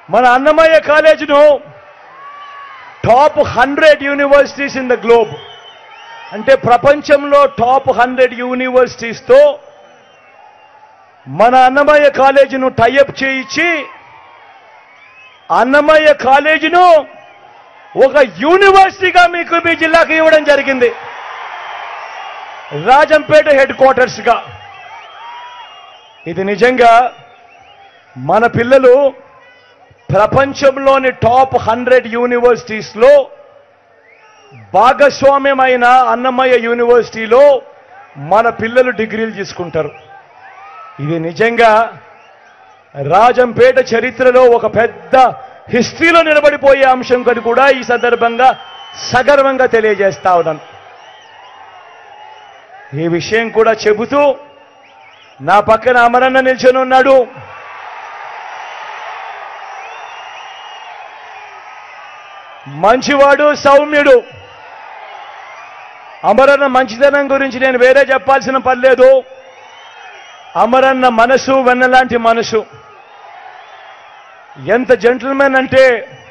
మన అన్నమయ్య కాలేజీను top hundred universities in the globe అంటే ప్రపంచంలో టాప్ హండ్రెడ్ యూనివర్సిటీస్తో మన అన్నమయ్య కాలేజీను టైఅప్ చేయించి అన్నమయ్య కాలేజీను ఒక యూనివర్సిటీగా మీకు మీ జిల్లాకు ఇవ్వడం జరిగింది రాజంపేట హెడ్ క్వార్టర్స్గా ఇది నిజంగా మన పిల్లలు ప్రపంచంలోని టాప్ హండ్రెడ్ యూనివర్సిటీస్లో భాగస్వామ్యమైన అన్నమయ్య యూనివర్సిటీలో మన పిల్లలు డిగ్రీలు తీసుకుంటారు ఇది నిజంగా రాజంపేట చరిత్రలో ఒక పెద్ద హిస్టరీలో నిలబడిపోయే అంశం కని కూడా ఈ సందర్భంగా సగర్వంగా తెలియజేస్తా ఉన్నాను ఈ విషయం కూడా చెబుతూ నా పక్కన అమరన్న నిల్చొని ఉన్నాడు మంచివాడు సౌమ్యుడు అమరన్న మంచితనం గురించి నేను వేరే చెప్పాల్సిన పని లేదు అమరన్న మనసు వెన్నలాంటి మనసు ఎంత జెంటిల్మెన్ అంటే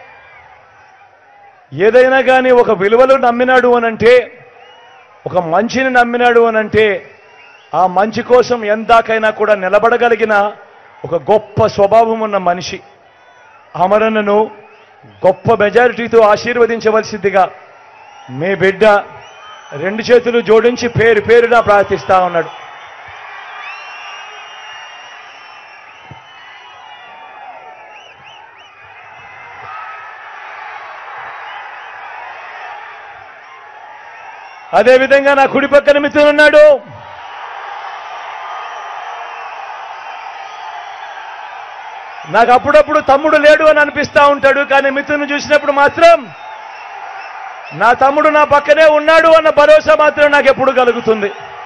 ఏదైనా కానీ ఒక విలువలు నమ్మినాడు అనంటే ఒక మంచిని నమ్మినాడు అనంటే ఆ మంచి కోసం ఎందాకైనా కూడా నిలబడగలిగిన ఒక గొప్ప స్వభావం ఉన్న మనిషి అమరన్నను గొప్ప మెజారిటీతో ఆశీర్వదించవలసిందిగా మీ బిడ్డ రెండు చేతులు జోడించి పేరు పేరున ప్రార్థిస్తా ఉన్నాడు అదేవిధంగా నా కుడి పక్కన మిత్రులున్నాడు నాకు అప్పుడప్పుడు తమ్ముడు లేడు అని అనిపిస్తా ఉంటాడు కానీ మిత్రుని చూసినప్పుడు మాత్రం నా తమ్ముడు నా పక్కనే ఉన్నాడు అన్న భరోసా మాత్రం నాకు ఎప్పుడు కలుగుతుంది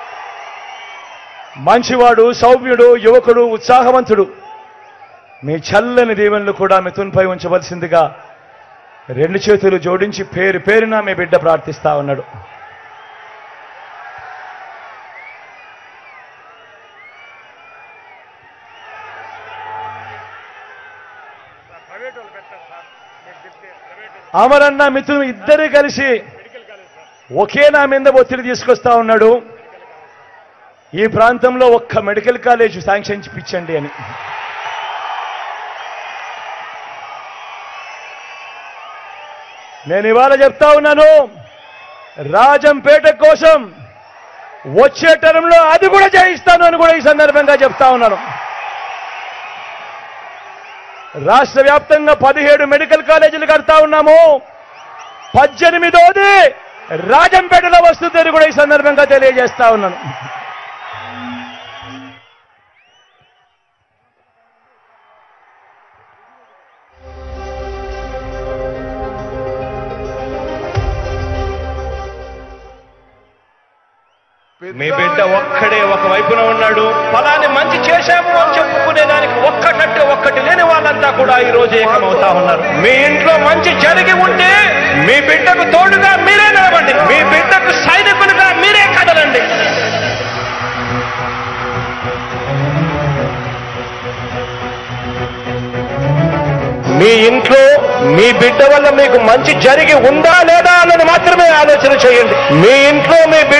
మంచివాడు సౌమ్యుడు యువకుడు ఉత్సాహవంతుడు మీ చల్లని దీవెనలు కూడా మిథున్పై ఉంచవలసిందిగా రెండు చేతులు జోడించి పేరు పేరున మీ బిడ్డ ప్రార్థిస్తా ఉన్నాడు అమరన్న మిత్రులు ఇద్దరు కలిసి ఒకే నా మీద ఒత్తిడి తీసుకొస్తా ఉన్నాడు ఈ ప్రాంతంలో ఒక్క మెడికల్ కాలేజ్ శాంక్షన్ ఇప్పించండి అని నేను ఇవాళ చెప్తా ఉన్నాను రాజంపేట కోసం వచ్చే టర్మ్లో అది కూడా చేయిస్తాను అని కూడా ఈ సందర్భంగా చెప్తా ఉన్నాను రాష్ట్ర వ్యాప్తంగా పదిహేడు మెడికల్ కాలేజీలు కడతా ఉన్నాము పద్దెనిమిదోది రాజంపేటలో వస్తుందని కూడా ఈ సందర్భంగా తెలియజేస్తా ఉన్నాను మీ బిడ్డ ఒక్కడే ఒక వైపున ఉన్నాడు ఫలాని మంచి చేశాము అని చెప్పుకునే దానికి ఒక్కటంటే ఒక్కటి లేని వాళ్ళంతా కూడా ఈ రోజు ఏకమవుతా ఉన్నారు మీ ఇంట్లో మంచి జరిగి ఉంటే మీ బిడ్డకు తోడుగా మీరే నిలబండి మీ బిడ్డకు సైనికులుగా మీరే కదలండి మీ ఇంట్లో మీ బిడ్డ వల్ల మీకు మంచి జరిగి ఉందా లేదా అన్నది మాత్రమే ఆలోచన చేయండి మీ ఇంట్లో మీ బిడ్డ